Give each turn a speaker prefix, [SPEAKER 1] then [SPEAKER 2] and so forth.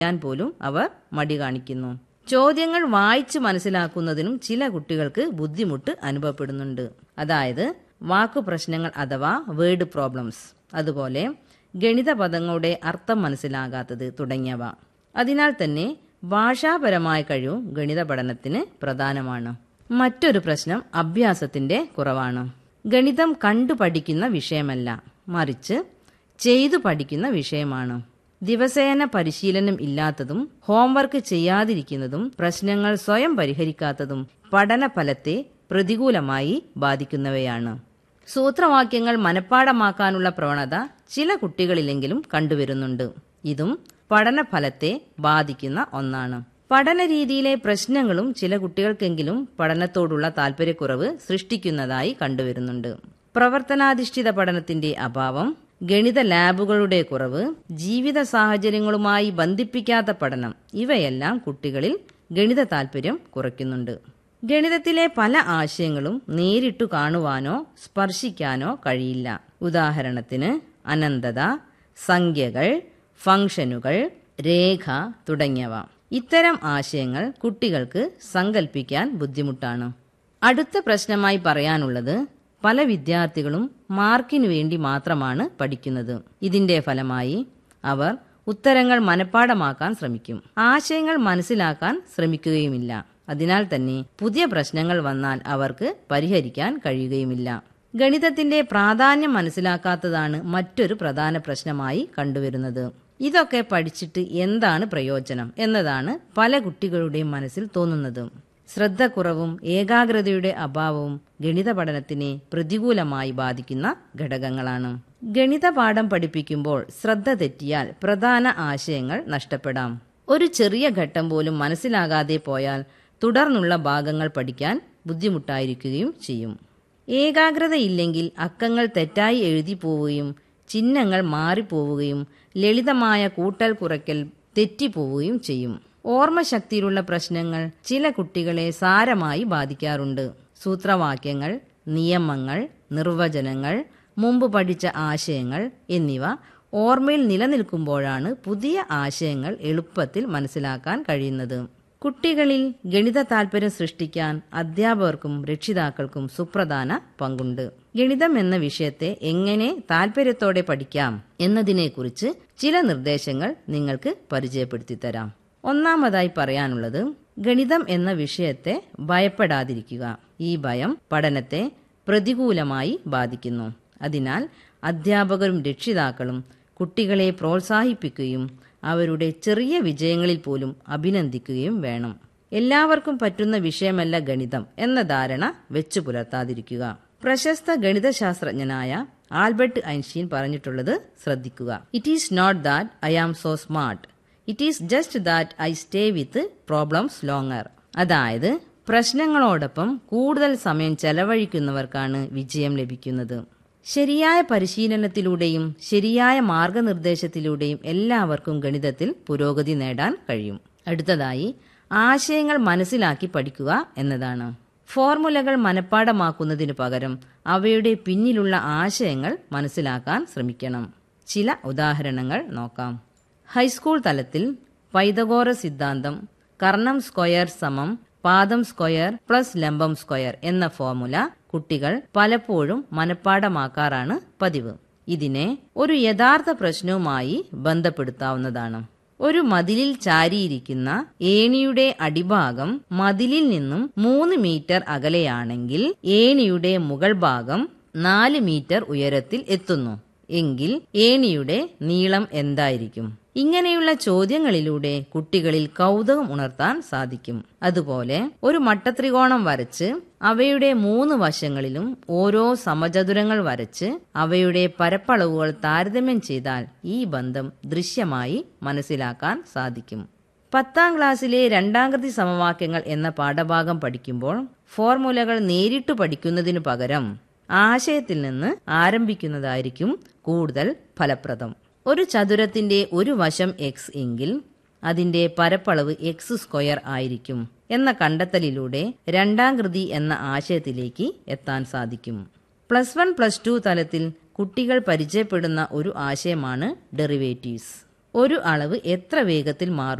[SPEAKER 1] ചെയ്യാൻ പോലും അവർ മടി കാണിക്കുന്നു ചോദ്യങ്ങൾ വായിച്ചു മനസ്സിലാക്കുന്നതിനും ചില കുട്ടികൾക്ക് ബുദ്ധിമുട്ട് അനുഭവപ്പെടുന്നുണ്ട് അതായത് വാക്കു പ്രശ്നങ്ങൾ അഥവാ വേർഡ് പ്രോബ്ലംസ് അതുപോലെ ഗണിത പദങ്ങളുടെ അർത്ഥം മനസ്സിലാകാത്തത് തുടങ്ങിയവ അതിനാൽ തന്നെ ഭാഷാപരമായ കഴിവും ഗണിത പഠനത്തിന് പ്രധാനമാണ് മറ്റൊരു പ്രശ്നം അഭ്യാസത്തിന്റെ കുറവാണ് ഗണിതം കണ്ടു പഠിക്കുന്ന വിഷയമല്ല മറിച്ച് ചെയ്തു പഠിക്കുന്ന വിഷയമാണ് ദിവസേന പരിശീലനം ഇല്ലാത്തതും ഹോംവർക്ക് ചെയ്യാതിരിക്കുന്നതും പ്രശ്നങ്ങൾ സ്വയം പരിഹരിക്കാത്തതും പഠന ഫലത്തെ പ്രതികൂലമായി ബാധിക്കുന്നവയാണ് സൂത്രവാക്യങ്ങൾ മനഃപ്പാടമാക്കാനുള്ള പ്രവണത ചില കുട്ടികളിലെങ്കിലും കണ്ടുവരുന്നുണ്ട് ഇതും പഠനഫലത്തെ ബാധിക്കുന്ന ഒന്നാണ് പഠന രീതിയിലെ പ്രശ്നങ്ങളും ചില കുട്ടികൾക്കെങ്കിലും പഠനത്തോടുള്ള താല്പര്യക്കുറവ് സൃഷ്ടിക്കുന്നതായി കണ്ടുവരുന്നുണ്ട് പ്രവർത്തനാധിഷ്ഠിത പഠനത്തിന്റെ അഭാവം ഗണിത ലാബുകളുടെ കുറവ് ജീവിത സാഹചര്യങ്ങളുമായി ബന്ധിപ്പിക്കാത്ത പഠനം ഇവയെല്ലാം കുട്ടികളിൽ ഗണിത താല്പര്യം കുറയ്ക്കുന്നുണ്ട് ഗണിതത്തിലെ പല ആശയങ്ങളും നേരിട്ടു കാണുവാനോ സ്പർശിക്കാനോ കഴിയില്ല ഉദാഹരണത്തിന് അനന്തത സംഖ്യകൾ ഫംഗ്ഷനുകൾ രേഖ തുടങ്ങിയവ ഇത്തരം ആശയങ്ങൾ കുട്ടികൾക്ക് സങ്കല്പിക്കാൻ ബുദ്ധിമുട്ടാണ് അടുത്ത പ്രശ്നമായി പറയാനുള്ളത് പല വിദ്യാർത്ഥികളും മാർക്കിനു വേണ്ടി മാത്രമാണ് പഠിക്കുന്നത് ഇതിന്റെ ഫലമായി അവർ ഉത്തരങ്ങൾ മനഃപ്പാടമാക്കാൻ ശ്രമിക്കും ആശയങ്ങൾ മനസ്സിലാക്കാൻ ശ്രമിക്കുകയുമില്ല അതിനാൽ തന്നെ പുതിയ പ്രശ്നങ്ങൾ വന്നാൽ അവർക്ക് പരിഹരിക്കാൻ കഴിയുകയുമില്ല ഗണിതത്തിന്റെ പ്രാധാന്യം മനസ്സിലാക്കാത്തതാണ് മറ്റൊരു പ്രധാന പ്രശ്നമായി കണ്ടുവരുന്നത് ഇതൊക്കെ പഠിച്ചിട്ട് എന്താണ് പ്രയോജനം എന്നതാണ് പല കുട്ടികളുടെയും മനസ്സിൽ തോന്നുന്നത് ശ്രദ്ധക്കുറവും ഏകാഗ്രതയുടെ അഭാവവും ഗണിത പഠനത്തിനെ പ്രതികൂലമായി ബാധിക്കുന്ന ഘടകങ്ങളാണ് ഗണിത പാഠം പഠിപ്പിക്കുമ്പോൾ ശ്രദ്ധ തെറ്റിയാൽ പ്രധാന ആശയങ്ങൾ നഷ്ടപ്പെടാം ഒരു ചെറിയ ഘട്ടം പോലും മനസ്സിലാകാതെ പോയാൽ തുടർന്നുള്ള ഭാഗങ്ങൾ പഠിക്കാൻ ബുദ്ധിമുട്ടായിരിക്കുകയും ചെയ്യും ഏകാഗ്രതയില്ലെങ്കിൽ അക്കങ്ങൾ തെറ്റായി എഴുതി പോവുകയും ചിഹ്നങ്ങൾ മാറിപ്പോവുകയും ലളിതമായ കൂട്ടൽ കുറയ്ക്കൽ തെറ്റിപ്പോവുകയും ചെയ്യും ഓർമ്മശക്തിയിലുള്ള പ്രശ്നങ്ങൾ ചില കുട്ടികളെ സാരമായി ബാധിക്കാറുണ്ട് സൂത്രവാക്യങ്ങൾ നിയമങ്ങൾ നിർവചനങ്ങൾ മുമ്പ് പഠിച്ച ആശയങ്ങൾ എന്നിവ ഓർമ്മയിൽ നിലനിൽക്കുമ്പോഴാണ് പുതിയ ആശയങ്ങൾ എളുപ്പത്തിൽ മനസ്സിലാക്കാൻ കഴിയുന്നത് കുട്ടികളിൽ ഗണിത താൽപര്യം സൃഷ്ടിക്കാൻ അധ്യാപകർക്കും രക്ഷിതാക്കൾക്കും സുപ്രധാന പങ്കുണ്ട് ഗണിതം എന്ന വിഷയത്തെ എങ്ങനെ താൽപര്യത്തോടെ പഠിക്കാം എന്നതിനെക്കുറിച്ച് ചില നിർദ്ദേശങ്ങൾ നിങ്ങൾക്ക് പരിചയപ്പെടുത്തി തരാം ഒന്നാമതായി പറയാനുള്ളത് ഗണിതം എന്ന വിഷയത്തെ ഭയപ്പെടാതിരിക്കുക ഈ ഭയം പഠനത്തെ പ്രതികൂലമായി ബാധിക്കുന്നു അതിനാൽ അധ്യാപകരും രക്ഷിതാക്കളും കുട്ടികളെ പ്രോത്സാഹിപ്പിക്കുകയും അവരുടെ ചെറിയ വിജയങ്ങളിൽ പോലും അഭിനന്ദിക്കുകയും വേണം എല്ലാവർക്കും പറ്റുന്ന വിഷയമല്ല ഗണിതം എന്ന ധാരണ വെച്ചു പുലർത്താതിരിക്കുക പ്രശസ്ത ഗണിതശാസ്ത്രജ്ഞനായ ആൽബർട്ട് ഐൻസ്റ്റീൻ പറഞ്ഞിട്ടുള്ളത് ശ്രദ്ധിക്കുക it is not that I am so smart it is just that I stay with problems longer അതായത് പ്രശ്നങ്ങളോടൊപ്പം കൂടുതൽ സമയം ചെലവഴിക്കുന്നവർക്കാണ് വിജയം ലഭിക്കുന്നത് ശരിയായ പരിശീലനത്തിലൂടെയും ശരിയായ മാർഗനിർദ്ദേശത്തിലൂടെയും എല്ലാവർക്കും ഗണിതത്തിൽ പുരോഗതി നേടാൻ കഴിയും അടുത്തതായി ആശയങ്ങൾ മനസ്സിലാക്കി പഠിക്കുക എന്നതാണ് ഫോർമുലകൾ മനഃപ്പാടമാക്കുന്നതിനു പകരം അവയുടെ പിന്നിലുള്ള ആശയങ്ങൾ മനസ്സിലാക്കാൻ ശ്രമിക്കണം ചില ഉദാഹരണങ്ങൾ നോക്കാം ഹൈസ്കൂൾ തലത്തിൽ പൈതഗോറ സിദ്ധാന്തം കർണം സ്ക്വയർ സമം പാദം സ്ക്വയർ പ്ലസ് ലംബം സ്ക്വയർ എന്ന ഫോർമുല കുട്ടികൾ പലപ്പോഴും മനഃപ്പാടമാക്കാറാണ് പതിവ് ഇതിനെ ഒരു യഥാർത്ഥ പ്രശ്നവുമായി ബന്ധപ്പെടുത്താവുന്നതാണ് ഒരു മതിലിൽ ചാരിയിരിക്കുന്ന ഏണിയുടെ അടിഭാഗം മതിലിൽ നിന്നും മൂന്ന് മീറ്റർ അകലെയാണെങ്കിൽ ഏണിയുടെ മുകൾ ഭാഗം നാല് മീറ്റർ ഉയരത്തിൽ എത്തുന്നു എങ്കിൽ ഏണിയുടെ നീളം എന്തായിരിക്കും ഇങ്ങനെയുള്ള ചോദ്യങ്ങളിലൂടെ കുട്ടികളിൽ കൗതുകം ഉണർത്താൻ സാധിക്കും അതുപോലെ ഒരു മട്ടത്രികോണം വരച്ച് അവയുടെ മൂന്ന് വശങ്ങളിലും ഓരോ സമചതുരങ്ങൾ വരച്ച് അവയുടെ പരപ്പളവുകൾ താരതമ്യം ചെയ്താൽ ഈ ബന്ധം ദൃശ്യമായി മനസ്സിലാക്കാൻ സാധിക്കും പത്താം ക്ലാസ്സിലെ രണ്ടാംകൃതി സമവാക്യങ്ങൾ എന്ന പാഠഭാഗം പഠിക്കുമ്പോൾ ഫോർമുലകൾ നേരിട്ട് പഠിക്കുന്നതിനു പകരം ആശയത്തിൽ നിന്ന് ആരംഭിക്കുന്നതായിരിക്കും കൂടുതൽ ഫലപ്രദം ഒരു ചതുരത്തിന്റെ ഒരു വശം എക്സ് എങ്കിൽ അതിന്റെ പരപ്പളവ് എക്സ് സ്ക്വയർ ആയിരിക്കും എന്ന കണ്ടെത്തലിലൂടെ രണ്ടാം കൃതി എന്ന ആശയത്തിലേക്ക് എത്താൻ സാധിക്കും പ്ലസ് വൺ പ്ലസ് ടു തലത്തിൽ കുട്ടികൾ പരിചയപ്പെടുന്ന ഒരു ആശയമാണ് ഡെറിവേറ്റീവ്സ് ഒരു അളവ് എത്ര വേഗത്തിൽ മാറും